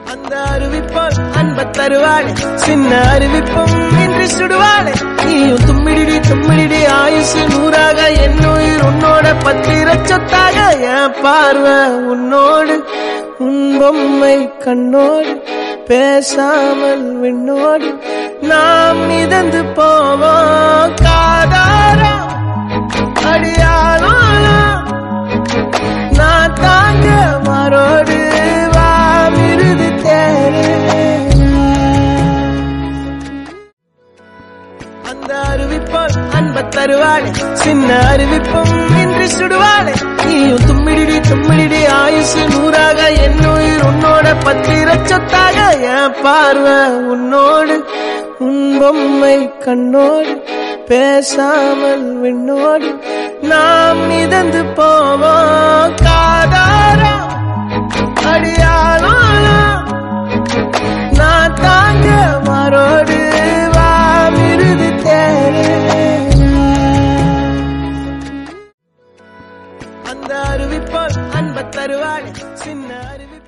அந்த அறிவிப்பால் அன்ப தருவாளே சின்ன அறிவிப்பும் இன்றி சுடுவாளே நீயும் தும்மிடிடி தும்மிடிடி ஆயுசு நூறாக என் உயிர் உன்னோட பத்திர சொத்தாக என் பார்வை உன்னோடு உன் பொம்மை கண்ணோடு பேசாமல் விண்ணோடு நாம் மிதந்து போவோம் காதாரம் அடியாளம் நான் தாங்க மரோடு வா மிருது தேரு அந்த அறிவிப்பால் அன்ப தருவாளே சின்ன அறிவிப்பும் இன்றி சுடுவாளே நீயும் தும்மிடிடி தும்மிடிடி ஆயுசு நூறாக என் உயிர் உன்னோட பத்திர சொத்தாக என் பார்வை உன்னோடு உன் பொம்மை கண்ணோடு பேசாமல் விண்ணோடு நாம் மிதந்து போவோம் காதாரம் அடியாளம் நான் தாங்க மரோடு வா மிருது தேரு அந்த அறிவிப்பால் அன்ப தருவாளே சின்ன அறிவி